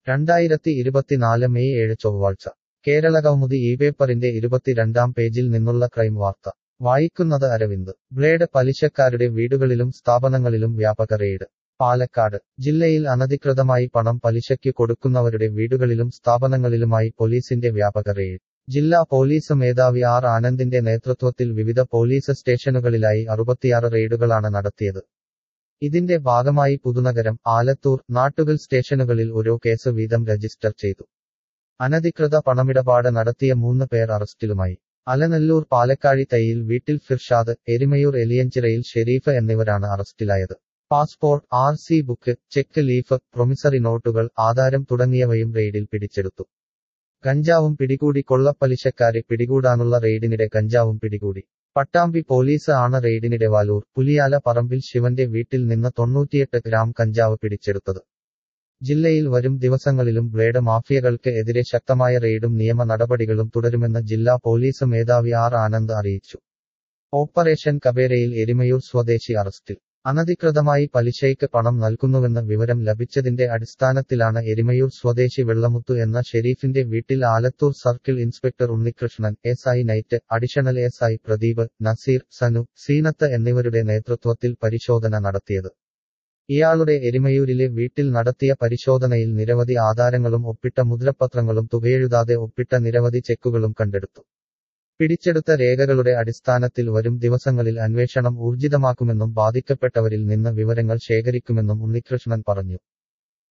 രണ്ടായിരത്തി ഇരുപത്തിനാല് മെയ് ഏഴ് ചൊവ്വാഴ്ച കേരളകൗമുദി ഈ പേപ്പറിന്റെ ഇരുപത്തിരണ്ടാം പേജിൽ നിന്നുള്ള ക്രൈം വാർത്ത വായിക്കുന്നത് അരവിന്ദ് ബ്ലേഡ് പലിശക്കാരുടെ വീടുകളിലും സ്ഥാപനങ്ങളിലും വ്യാപക റെയ്ഡ് പാലക്കാട് ജില്ലയിൽ അനധികൃതമായി പണം പലിശയ്ക്ക് കൊടുക്കുന്നവരുടെ വീടുകളിലും സ്ഥാപനങ്ങളിലുമായി പോലീസിന്റെ വ്യാപക റെയ്ഡ് ജില്ലാ പോലീസ് മേധാവി ആർ ആനന്ദിന്റെ നേതൃത്വത്തിൽ വിവിധ പോലീസ് സ്റ്റേഷനുകളിലായി അറുപത്തിയാറ് റെയ്ഡുകളാണ് നടത്തിയത് ഇതിന്റെ ഭാഗമായി പുതുനഗരം ആലത്തൂർ നാട്ടുകൽ സ്റ്റേഷനുകളിൽ ഓരോ കേസ് വീതം രജിസ്റ്റർ ചെയ്തു അനധികൃത പണമിടപാട് നടത്തിയ മൂന്ന് പേർ അറസ്റ്റിലുമായി അലനല്ലൂർ പാലക്കാഴി തയ്യിൽ വീട്ടിൽ ഫിർഷാദ് എരിമയൂർ എലിയഞ്ചിറയിൽ ഷെരീഫ് എന്നിവരാണ് അറസ്റ്റിലായത് passport R C book cheque leaf promissory നോട്ടുകൾ ആധാരം തുടങ്ങിയവയും റെയ്ഡിൽ പിടിച്ചെടുത്തു കഞ്ചാവും പിടികൂടി കൊള്ളപ്പലിശക്കാരെ പിടികൂടാനുള്ള റെയ്ഡിനിടെ കഞ്ചാവും പിടികൂടി പട്ടാമ്പി പോലീസ് ആണ് റെയ്ഡിനിടെ വാലൂർ പുലിയാല പറമ്പിൽ ശിവന്റെ വീട്ടിൽ നിന്ന് തൊണ്ണൂറ്റിയെട്ട് ഗ്രാം കഞ്ചാവ് പിടിച്ചെടുത്തത് ജില്ലയിൽ വരും ദിവസങ്ങളിലും ബ്ലേഡ് മാഫിയകൾക്ക് എതിരെ ശക്തമായ റെയ്ഡും നിയമ നടപടികളും തുടരുമെന്ന് ജില്ലാ പോലീസ് മേധാവി ആർ ആനന്ദ് അറിയിച്ചു ഓപ്പറേഷൻ കബേരയിൽ എരിമയൂർ സ്വദേശി അറസ്റ്റിൽ അനധികൃതമായി പലിശയ്ക്ക് പണം നൽകുന്നുവെന്ന വിവരം ലഭിച്ചതിന്റെ അടിസ്ഥാനത്തിലാണ് എരിമയൂർ സ്വദേശി വെള്ളമുത്തു എന്ന ഷെരീഫിന്റെ വീട്ടിൽ Alathur circle inspector Unnikrishnan S I night additional S I Pradeep Nazeer Sanu Seenath എന്നിവരുടെ നേതൃത്വത്തിൽ പരിശോധന നടത്തിയത് ഇയാളുടെ എരിമയൂരിലെ വീട്ടിൽ നടത്തിയ പരിശോധനയിൽ നിരവധി ആധാരങ്ങളും ഒപ്പിട്ട മുദ്രപത്രങ്ങളും തുകയെഴുതാതെ ഒപ്പിട്ട നിരവധി ചെക്കുകളും കണ്ടെടുത്തു പിടിച്ചെടുത്ത രേഖകളുടെ അടിസ്ഥാനത്തിൽ വരും ദിവസങ്ങളിൽ അന്വേഷണം ഊർജിതമാക്കുമെന്നും ബാധിക്കപ്പെട്ടവരിൽ നിന്ന് വിവരങ്ങൾ ശേഖരിക്കുമെന്നും ഉണ്ണികൃഷ്ണൻ പറഞ്ഞു